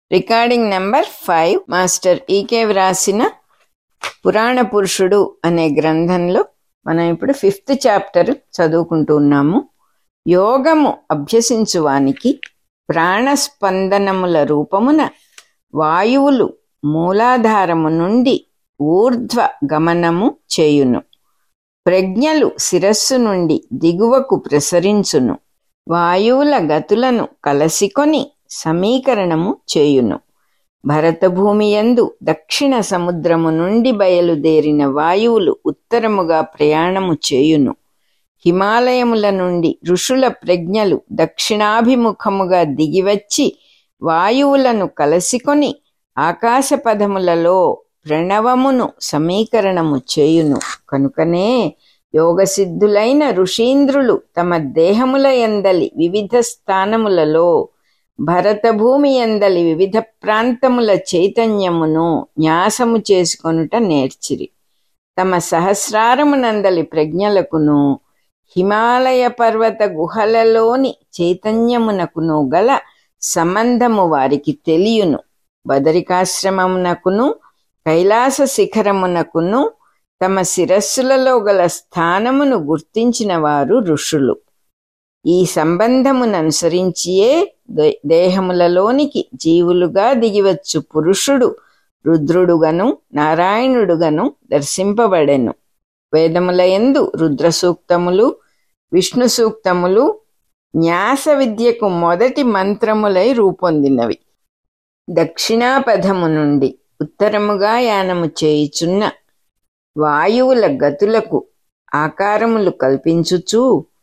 recording number five master EK వ్రాసిన పురాణ పురుషుడు అనే గ్రంథంలో మనం ఇప్పుడు ఫిఫ్త్ చాప్టర్ చదువుకుంటూ ఉన్నాము యోగము అభ్యసించువానికి ప్రాణస్పందనముల రూపమున వాయువులు మూలాధారము నుండి ఊర్ధ్వ గమనము చేయును ప్రజ్ఞలు శిరస్సు నుండి దిగువకు ప్రసరించును వాయువుల గతులను కలసికొని సమీకరణము చేయును భరతభూమి యందు దక్షిణ సముద్రము నుండి బయలుదేరిన వాయువులు ఉత్తరముగా ప్రయాణము చేయును హిమాలయముల నుండి ఋషుల ప్రజ్ఞలు దక్షిణాభిముఖముగా దిగివచ్చి వాయువులను కలసికొని ఆకాశపదములలో ప్రణవమును సమీకరణము చేయును కనుకనే యోగసిద్ధులైన ఋషీంద్రులు తమ దేహముల ఎందలి వివిధ స్థానములలో భరతభూమి ఎందలి వివిధ ప్రాంతముల చైతన్యమును న్యాసము చేసుకొనుట నేర్చిరి తమ సహస్రారమునందలి ప్రజ్ఞలకును హిమాలయ పర్వత గుహలలోని చైతన్యమునకును గల సంబంధము వారికి తెలియను బదరికాశ్రమమునకును కైలాస శిఖరమునకును తమ శిరస్సులలో గల స్థానమును గుర్తించిన వారు ఋషులు ఈ సంబంధమును అనుసరించియే దే- దేహములలోనికి జీవులుగా దిగివచ్చు పురుషుడు రుద్రుడుగను నారాయణుడుగను దర్శింపబడెను వేదములయందు రుద్ర సూక్తములు విష్ణు సూక్తములు న్యాస విద్యకు మొదటి మంత్రములై రూపొందినవి దక్షిణాపథము నుండి ఉత్తరముగా యానము చేయుచున్న వాయువుల గతులకు ఆకారములు కల్పించుచూ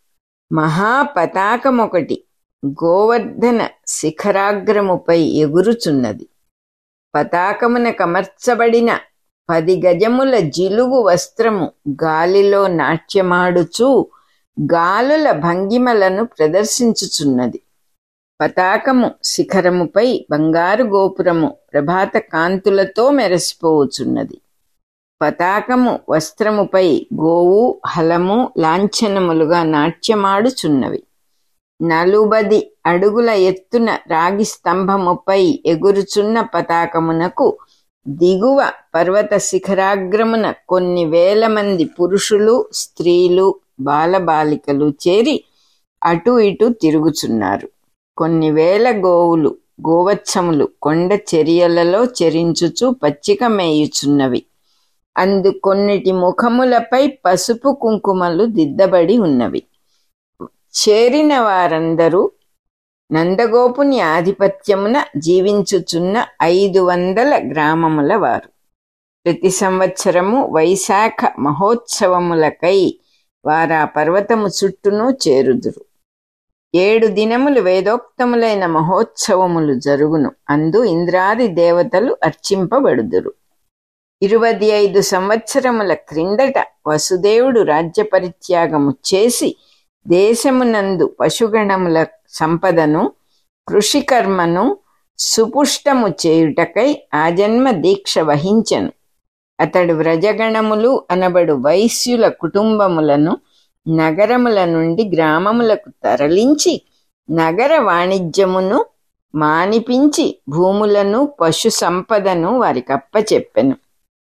మహాపతాకమొకటి గోవర్ధన శిఖరాగ్రముపై ఎగురుచున్నది పతాకమున కమర్చబడిన పది గజముల జిలుగు వస్త్రము గాలిలో నాట్యమాడుచూ గాలుల భంగిమలను ప్రదర్శించుచున్నది పతాకము శిఖరముపై బంగారు గోపురము ప్రభాత కాంతులతో మెరసిపోవుచున్నది పతాకము వస్త్రముపై గోవు హలము లాంఛనములుగా నాట్యమాడుచున్నవి నలుబది అడుగుల ఎత్తున రాగి స్తంభముపై ఎగురుచున్న పతాకమునకు దిగువ పర్వత శిఖరాగ్రమున కొన్ని వేల మంది పురుషులు స్త్రీలు బాలబాలికలు చేరి అటు ఇటు తిరుగుచున్నారు కొన్ని వేల గోవులు గోవత్సములు కొండ చెరియలలో చెరించుచు పచ్చిక మేయుచున్నవి అందు కొన్నిటి ముఖములపై పసుపు కుంకుమలు దిద్దబడి ఉన్నవి చేరిన వారందరూ నందగోపుని ఆధిపత్యమున జీవించుచున్న ఐదు వందల గ్రామముల వారు ప్రతి సంవత్సరము వైశాఖ మహోత్సవములకై వారా పర్వతము చుట్టూను చేరుదురు ఏడు దినములు వేదోక్తములైన మహోత్సవములు జరుగును అందు ఇంద్రాది దేవతలు అర్చింపబడుదురు ఇరువది ఐదు సంవత్సరముల క్రిందట వసుదేవుడు రాజ్య పరిత్యాగము చేసి దేశమునందు పశుగణముల సంపదను కృషికర్మను సుపుష్టము చేయుటకై ఆజన్మ దీక్ష వహించెను అతడు వ్రజగణములు అనబడు వైశ్యుల కుటుంబములను నగరముల నుండి గ్రామములకు తరలించి నగర వాణిజ్యమును మానిపించి భూములను పశు సంపదను వారికి అప్పచెప్పెను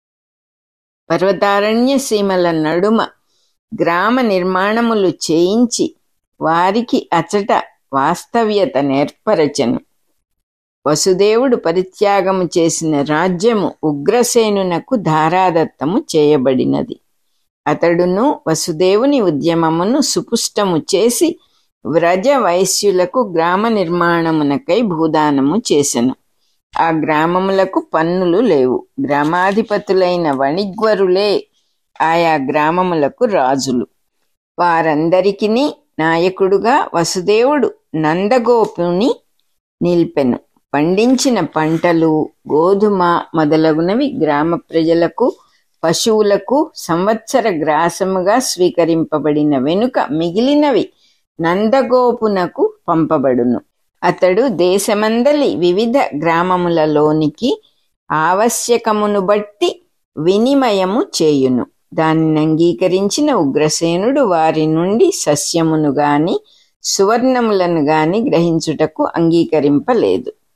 పర్వతారణ్య సీమల నడుమ గ్రామ నిర్మాణములు చేయించి వారికి అచట వాస్తవ్యత నేర్పరచెను వసుదేవుడు పరిత్యాగము చేసిన రాజ్యము ఉగ్రసేనునకు ధారాదత్తము చేయబడినది అతడును వసుదేవుని ఉద్యమమును సుపుష్టము చేసి వ్రజ వైశ్యులకు గ్రామ నిర్మాణమునకై భూదానము చేసెను ఆ గ్రామములకు పన్నులు లేవు గ్రామాధిపతులైన వణిగ్వరులే ఆయా గ్రామములకు రాజులు వారందరికీ నాయకుడుగా వసుదేవుడు నందగోపుని నిల్పెను పండించిన పంటలు గోధుమ మొదలగునవి గ్రామ ప్రజలకు పశువులకు సంవత్సర గ్రాసముగా స్వీకరింపబడిన వెనుక మిగిలినవి నందగోపునకు పంపబడును అతడు దేశమందలి వివిధ గ్రామములలోనికి ఆవశ్యకమును బట్టి వినిమయము చేయును దానిని అంగీకరించిన ఉగ్రసేనుడు వారి నుండి సస్యమును గాని సువర్ణములను గాని గ్రహించుటకు అంగీకరింపలేదు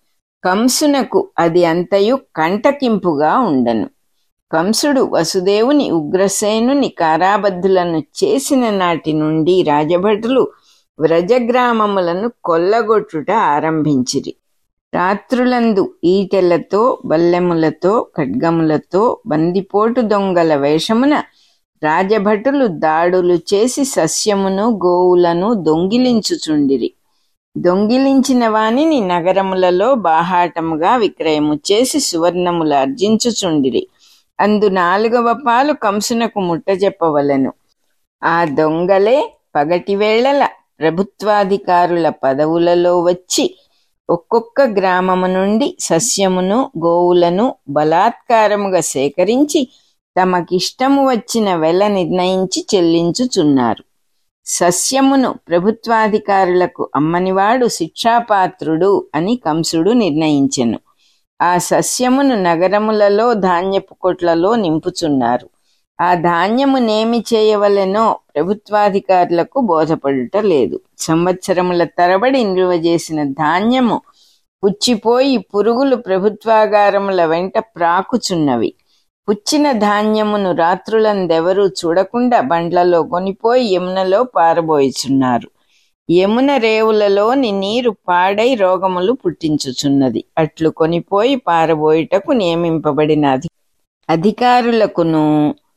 కంసునకు అది అంతయు కంటకింపుగా ఉండను కంసుడు వసుదేవుని ఉగ్రసేనుని కారాబద్ధులను చేసిన నాటి నుండి రాజభటులు వ్రజగ్రామములను కొల్లగొట్టుట ఆరంభించిరి రాత్రులందు ఈటెలతో బల్లెములతో ఖడ్గములతో బందిపోటు దొంగల వేషమున రాజభటులు దాడులు చేసి సస్యమును గోవులను దొంగిలించుచుండిరి దొంగిలించిన వానిని నగరములలో బాహాటముగా విక్రయము చేసి సువర్ణములు అర్జించుచుండిరి అందు నాలుగవ పాలు కంసునకు ముట్టజెప్పవలెను ఆ దొంగలే పగటివేళల ప్రభుత్వాధికారుల పదవులలో వచ్చి ఒక్కొక్క గ్రామము నుండి సస్యమును గోవులను బలాత్కారముగా సేకరించి తమకిష్టము వచ్చిన వెల నిర్ణయించి చెల్లించుచున్నారు సస్యమును ప్రభుత్వాధికారులకు అమ్మనివాడు శిక్షాపాత్రుడు అని కంసుడు నిర్ణయించెను ఆ సస్యమును నగరములలో ధాన్యపు కొట్లలో నింపుచున్నారు ఆ ధాన్యమునేమి చేయవలెనో ప్రభుత్వాధికారులకు బోధపడుట లేదు సంవత్సరముల తరబడి నిల్వ చేసిన ధాన్యము పుచ్చిపోయి పురుగులు ప్రభుత్వాగారముల వెంట ప్రాకుచున్నవి పుచ్చిన ధాన్యమును రాత్రులందెవరూ చూడకుండా బండ్లలో కొనిపోయి యమునలో పారబోయిచున్నారు యమున రేవులలోని నీరు పాడై రోగములు పుట్టించుచున్నది అట్లు కొనిపోయి పారబోయుటకు నియమింపబడిన అధి అధికారులకును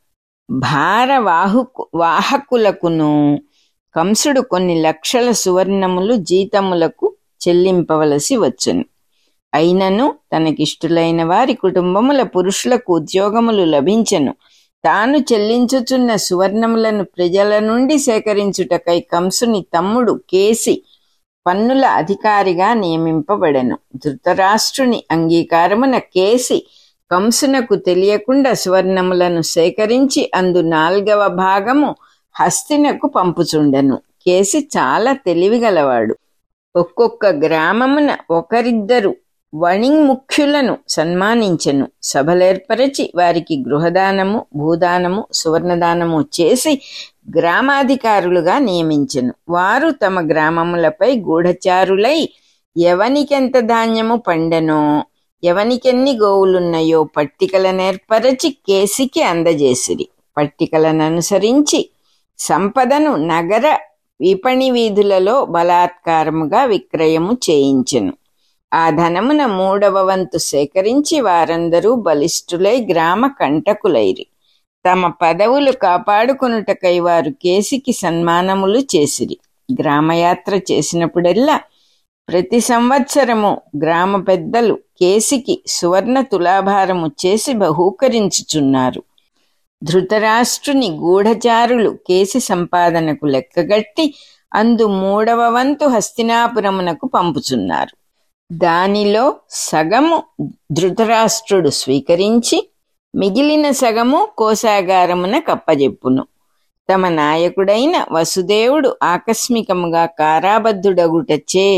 భార వాహుకు వాహకులకును కంసుడు కొన్ని లక్షల సువర్ణములు జీతములకు చెల్లింపవలసి వచ్చును అయినను తనకిష్టులైన వారి కుటుంబముల పురుషులకు ఉద్యోగములు లభించెను తాను చెల్లించుచున్న సువర్ణములను ప్రజల నుండి సేకరించుటకై కంసుని తమ్ముడు కేసి పన్నుల అధికారిగా నియమింపబడెను ధృతరాష్ట్రుని అంగీకారమున కేసి కంసునకు తెలియకుండా సువర్ణములను సేకరించి అందు నాల్గవ భాగము హస్తినకు పంపుచుండెను కేసి చాలా తెలివిగలవాడు ఒక్కొక్క గ్రామమున ఒకరిద్దరు వణింముఖ్యులను సన్మానించెను సభలేర్పరచి వారికి గృహదానము భూదానము సువర్ణదానము చేసి గ్రామాధికారులుగా నియమించెను వారు తమ గ్రామములపై గూఢచారులై ఎవనికెంత ధాన్యము పండెనో ఎవనికెన్ని గోవులున్నాయో పట్టికలనేర్పరచి కేసికి అందజేసిరి పట్టికలను అనుసరించి సంపదను నగర విపణి వీధులలో బలాత్కారముగా విక్రయము చేయించెను ఆ ధనమున మూడవ వంతు సేకరించి వారందరూ బలిష్ఠులై గ్రామ కంటకులైరి తమ పదవులు కాపాడుకొనుటకై వారు కేసికి సన్మానములు చేసిరి గ్రామయాత్ర చేసినప్పుడెల్లా ప్రతి సంవత్సరము గ్రామ పెద్దలు కేసికి సువర్ణ తులాభారము చేసి బహూకరించుచున్నారు ధృతరాష్ట్రుని గూఢచారులు కేసి సంపాదనకు లెక్కగట్టి అందు మూడవ వంతు హస్తినాపురమునకు పంపుచున్నారు దానిలో సగము ధృతరాష్ట్రుడు స్వీకరించి మిగిలిన సగము కోశాగారమున కప్పజెప్పును తమ నాయకుడైన వసుదేవుడు ఆకస్మికముగా కారాబద్ధుడగుటచే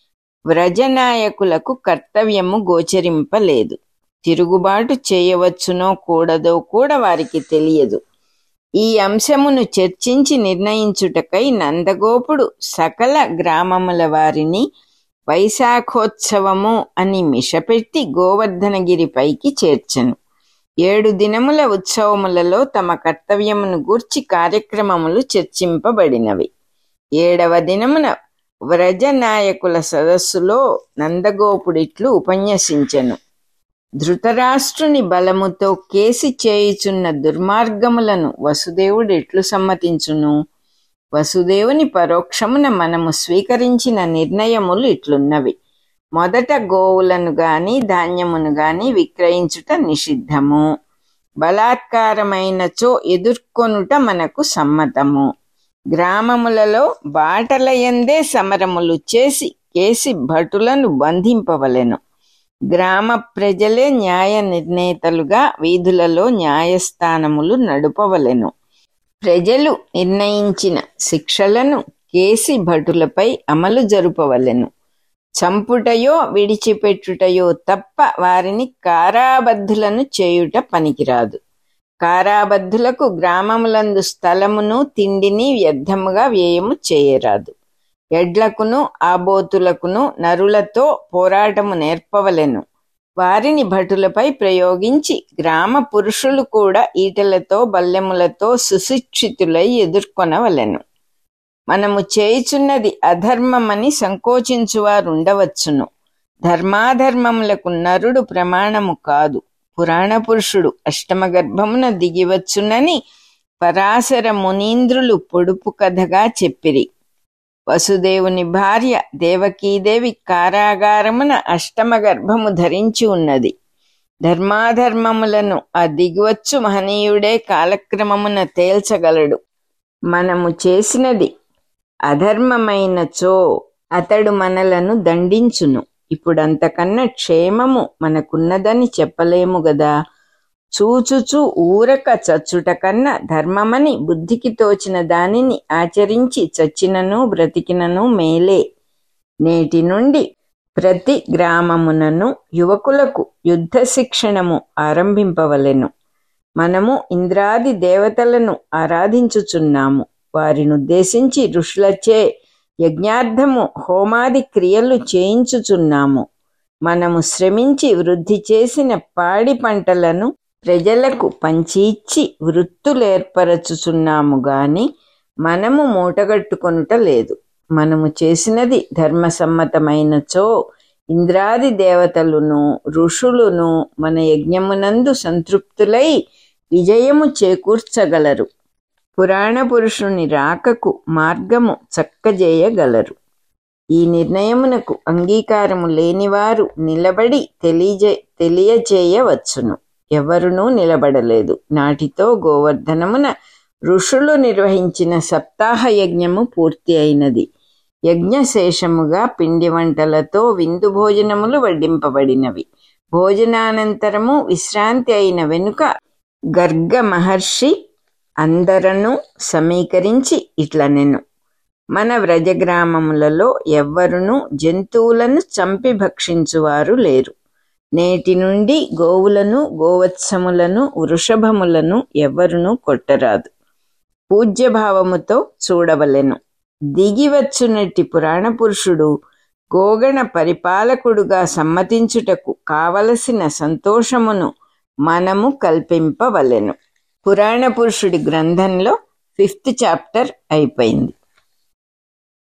వ్రజనాయకులకు కర్తవ్యము గోచరింపలేదు తిరుగుబాటు చేయవచ్చునో కూడదో కూడా వారికి తెలియదు ఈ అంశమును చర్చించి నిర్ణయించుటకై నందగోపుడు సకల గ్రామముల వారిని వైశాఖోత్సవము అని మిషపెట్టి గోవర్ధనగిరి పైకి చేర్చెను ఏడు దినముల ఉత్సవములలో తమ కర్తవ్యమును గూర్చి కార్యక్రమములు చర్చింపబడినవి ఏడవ దినమున వ్రజనాయకుల సదస్సులో నందగోపుడిట్లు ఉపన్యసించెను ధృతరాష్ట్రుని బలముతో కేసి చేయుచున్న దుర్మార్గములను వసుదేవుడు ఎట్లు సమ్మతించును వసుదేవుని పరోక్షమున మనము స్వీకరించిన నిర్ణయములు ఇట్లున్నవి మొదట గోవులను గాని ధాన్యమును గాని విక్రయించుట నిషిద్ధము బలాత్కారమైనచో ఎదుర్కొనుట మనకు సమ్మతము గ్రామములలో బాటలయందే సమరములు చేసి కేసి భటులను బంధింపవలెను గ్రామ ప్రజలే న్యాయ నిర్ణేతలుగా వీధులలో న్యాయస్థానములు నడుపవలెను ప్రజలు నిర్ణయించిన శిక్షలను కేసి భటులపై అమలు జరుపవలెను చంపుటయో విడిచిపెట్టుటయో తప్ప వారిని కారాబద్ధులను చేయుట పనికిరాదు కారాబద్ధులకు గ్రామములందు స్థలమును తిండిని వ్యర్థముగా వ్యయము చేయరాదు ఎడ్లకును ఆబోతులకును నరులతో పోరాటము నేర్పవలెను వారిని భటులపై ప్రయోగించి గ్రామ పురుషులు కూడా ఈటలతో బల్లెములతో సుశిక్షితులై ఎదుర్కొనవలెను మనము చేయుచున్నది అధర్మమని సంకోచించువారుండవచ్చును ధర్మాధర్మములకు నరుడు ప్రమాణము కాదు పురాణ పురుషుడు అష్టమ గర్భమున దిగివచ్చునని పరాశర మునీంద్రులు పొడుపు కథగా చెప్పిరి వసుదేవుని భార్య దేవకీదేవి కారాగారమున అష్టమ గర్భము ధరించి ఉన్నది ధర్మాధర్మములను ఆ దిగువచ్చు మహనీయుడే కాలక్రమమున తేల్చగలడు మనము చేసినది అధర్మమైనచో అతడు మనలను దండించును ఇప్పుడంతకన్నా క్షేమము మనకున్నదని చెప్పలేము గదా చూచుచు ఊరక చచ్చుట కన్నా ధర్మమని బుద్ధికి తోచిన దానిని ఆచరించి చచ్చినను బ్రతికినను మేలే నేటి నుండి ప్రతి గ్రామమునను యువకులకు యుద్ధ శిక్షణము ఆరంభింపవలెను మనము ఇంద్రాది దేవతలను ఆరాధించుచున్నాము వారినుద్దేశించి ఋషులచే యజ్ఞార్థము హోమాది క్రియలు చేయించుచున్నాము మనము శ్రమించి వృద్ధి చేసిన పాడి పంటలను ప్రజలకు పంచిచ్చి వృత్తులేర్పరచుచున్నాము గాని మనము మూటగట్టుకొనుట లేదు మనము చేసినది ధర్మసమ్మతమైనచో ఇంద్రాది దేవతలును ఋషులును మన యజ్ఞమునందు సంతృప్తులై విజయము చేకూర్చగలరు పురాణ పురుషుని రాకకు మార్గము చక్కజేయగలరు ఈ నిర్ణయమునకు అంగీకారము లేనివారు నిలబడి తెలియజే తెలియచేయవచ్చును ఎవరునూ నిలబడలేదు నాటితో గోవర్ధనమున ఋషులు నిర్వహించిన సప్తాహ యజ్ఞము పూర్తి అయినది యజ్ఞశేషముగా పిండి వంటలతో విందు భోజనములు వడ్డింపబడినవి భోజనానంతరము విశ్రాంతి అయిన వెనుక గర్గ మహర్షి అందరను సమీకరించి ఇట్లనెను మన వ్రజగ్రామములలో ఎవ్వరును జంతువులను చంపి భక్షించువారు లేరు నేటి నుండి గోవులను గోవత్సములను వృషభములను ఎవ్వరును కొట్టరాదు పూజ్యభావముతో చూడవలెను దిగివచ్చునట్టి పురాణ పురుషుడు గోగణ పరిపాలకుడుగా సమ్మతించుటకు కావలసిన సంతోషమును మనము కల్పింపవలెను పురాణ పురుషుడి గ్రంథంలో ఫిఫ్త్ చాప్టర్ అయిపోయింది